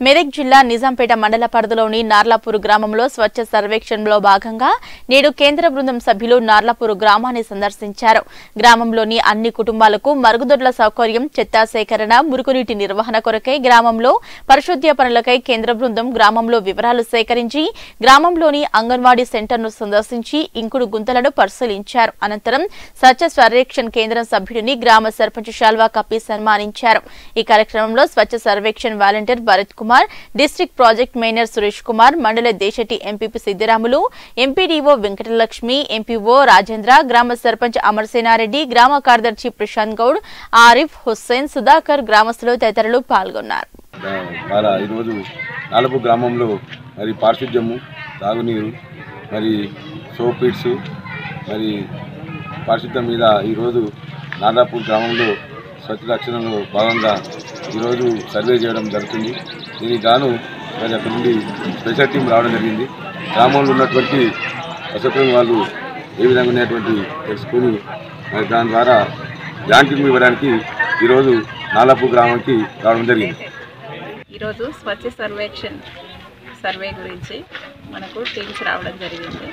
మెదక్ జిల్లా నిజాంపేట మండల పరిధిలోని నార్లాపూర్ గ్రామంలో స్వచ్ఛ సర్వేక్షణలో భాగంగా నేడు కేంద్ర బృందం సభ్యులు నార్లాపూర్ గ్రామాన్ని సందర్శించారు గ్రామంలోని అన్ని కుటుంబాలకు మరుగుదొడ్ల సౌకర్యం చెత్తా సేకరణ మురుగునీటి నిర్వహణ కొరకై గ్రామంలో పరిశుద్ధ్య పనులకై కేంద్ర బృందం గ్రామంలో వివరాలు సేకరించి గ్రామంలోని అంగన్వాడీ సెంటర్ను సందర్శించి ఇంకుడు గుంతలను పరిశీలించారు అనంతరం స్వచ్ఛ సర్వేక్షణ్ కేంద్రం సభ్యుడిని గ్రామ సర్పంచ్ షాల్వా కప్పి సన్మానించారు ఈ కార్యక్రమంలో Swachh Survekshan volunteer Bharath Kumar district project manager Suresh Kumar మండల దేశటి MPP Siddiramulu MPDO Venkatalakshmi MPO Rajendra గ్రామ సర్పంచ్ అమర్సేనారెడ్డి గ్రామ కార్యదర్శి ప్రశాంత్ గౌడ్ ఆరిఫ్ హుస్సేన్ సుధాకర్ గ్రామస్తులు తదితరులు పాల్గొన్నారు చాలా ఈరోజు నాలుగు గ్రామంలో మరి పారిశుద్ధ్యము తాగునీరు మరి సోపిడ్స్ మరి పారిశుద్ధ్యం మీద ఈరోజు నాదాపూర్ గ్రామంలో స్వచ్ఛ రక్షణలో భాగంగా ఈరోజు సర్వే చేయడం జరుగుతుంది దీనికి గాను మరి అక్కడ నుండి స్పెషల్ టీం రావడం జరిగింది గ్రామంలో ఉన్నటువంటి అసౌకర్యం వాళ్ళు ఏ విధంగా ఉన్నటువంటి తెలుసుకొని మరి దాని ద్వారా యాంకింగ్ ఇవ్వడానికి ఈరోజు నాలాపూర్ గ్రామానికి రావడం జరిగింది ఈరోజు స్వచ్ఛ సర్వేక్షణ్ సర్వే గురించి మనకు టీమ్స్ రావడం జరిగింది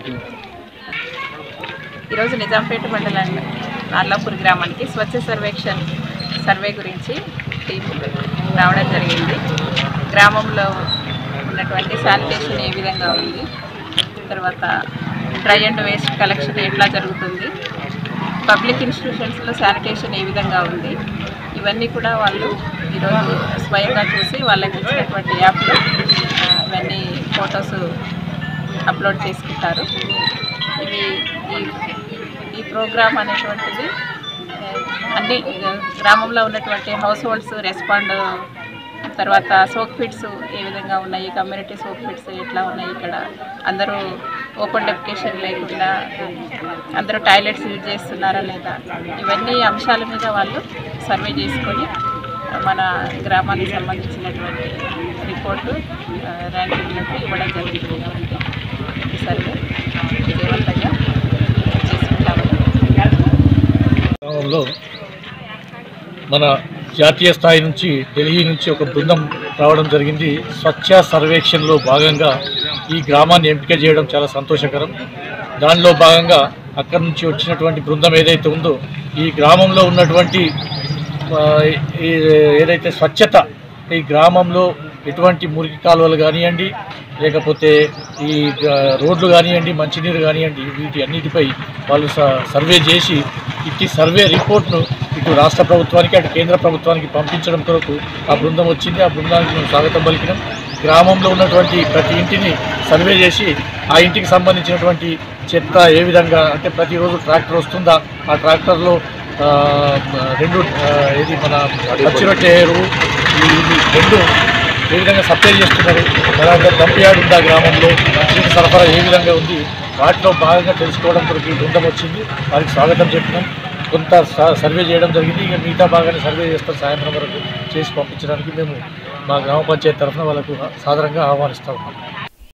ఈరోజు నిజాంపేట మండలం నార్లాపూర్ గ్రామానికి స్వచ్ఛ సర్వేక్షణ్ సర్వే గురించి టీం రావడం జరిగింది గ్రామంలో ఉన్నటువంటి శానిటేషన్ ఏ విధంగా ఉంది తర్వాత డ్రై అండ్ వేస్ట్ కలెక్షన్ ఎట్లా జరుగుతుంది పబ్లిక్ ఇన్స్టిట్యూషన్స్లో శానిటేషన్ ఏ విధంగా ఉంది ఇవన్నీ కూడా వాళ్ళు ఈరోజు స్వయంగా చూసి వాళ్ళకి ఇచ్చినటువంటి యాప్లో ఆ, ఇవన్నీ ఫొటోస్ అప్లోడ్ చేసుకుంటారు ఇవి ఈ ఈ ప్రోగ్రామ్ అనేటువంటిది ఆ, అన్ని ఆ, గ్రామంలో ఉన్నటువంటి హౌస్ హోల్డ్స్ రెస్పాండ్ తర్వాత సోక్ ఫిట్స్ ఏ విధంగా ఉన్నాయి కమ్యూనిటీ సోక్ ఫిట్స్ ఎట్లా ఉన్నాయి ఇక్కడ అందరూ ఓపెన్ డెప్యుకేషన్ లేకుండా అందరూ టాయిలెట్స్ యూజ్ చేస్తున్నారా లేదా ఇవన్నీ అంశాల మీద వాళ్ళు సర్వే చేసుకొని మన గ్రామానికి సంబంధించినటువంటి రిపోర్టు ఆ, ర్యాంకింగ్లకు ఇవ్వడం జరుగుతుంది కాబట్టి ఈ సర్వే విజయవంతంగా చేసుకుంటామని గ్రామంలో మన జాతీయ స్థాయి నుంచి ఢిల్లీ నుంచి ఒక బృందం రావడం జరిగింది స్వచ్ఛ సర్వేక్షణలో భాగంగా ఈ గ్రామాన్ని ఎంపిక చేయడం చాలా సంతోషకరం దానిలో భాగంగా అక్కడి నుంచి వచ్చినటువంటి బృందం ఏదైతే ఉందో ఈ గ్రామంలో ఉన్నటువంటి ఆ, ఈ ఏదైతే స్వచ్ఛత ఈ గ్రామంలో ఎటువంటి మురికి కాలువలు కానివ్వండి లేకపోతే ఈ ఆ, రోడ్లు కానివ్వండి మంచినీరు కానివ్వండి వీటి అన్నిటిపై వాళ్ళు స- సర్వే చేసి ఇట్టి సర్వే రిపోర్ట్ను ఇటు రాష్ట్ర ప్రభుత్వానికి అటు కేంద్ర ప్రభుత్వానికి పంపించడం కొరకు ఆ బృందం వచ్చింది ఆ బృందానికి మేము స్వాగతం పలికినాం గ్రామంలో ఉన్నటువంటి ప్రతి ఇంటిని సర్వే చేసి ఆ ఇంటికి సంబంధించినటువంటి చెత్త ఏ విధంగా అంటే ప్రతిరోజు ట్రాక్టర్ వస్తుందా ఆ ట్రాక్టర్లో ఆ, రెండు ఆ, ఏది మన పచ్చిరొట్టె ఎరువు ఈ ఇవి రెండు ఏ విధంగా సప్లై చేస్తున్నారు అలాగే డంప్ యార్డ్ ఉందా గ్రామంలో మంచినీటి సరఫరా ఏ విధంగా ఉంది వాటిలో భాగంగా తెలుసుకోవడం కొరకు ఈ బృందం వచ్చింది వారికి స్వాగతం చెప్పినాం కొంత స- సర్వే చేయడం జరిగింది ఇక మిగతా భాగాన్ని సర్వే చేస్తాం సాయంత్రం వరకు చేసి పంపించడానికి మేము మా గ్రామ పంచాయతీ తరఫున వాళ్ళకు సాధారణంగా ఆహ్వానిస్తూ ఉన్నాం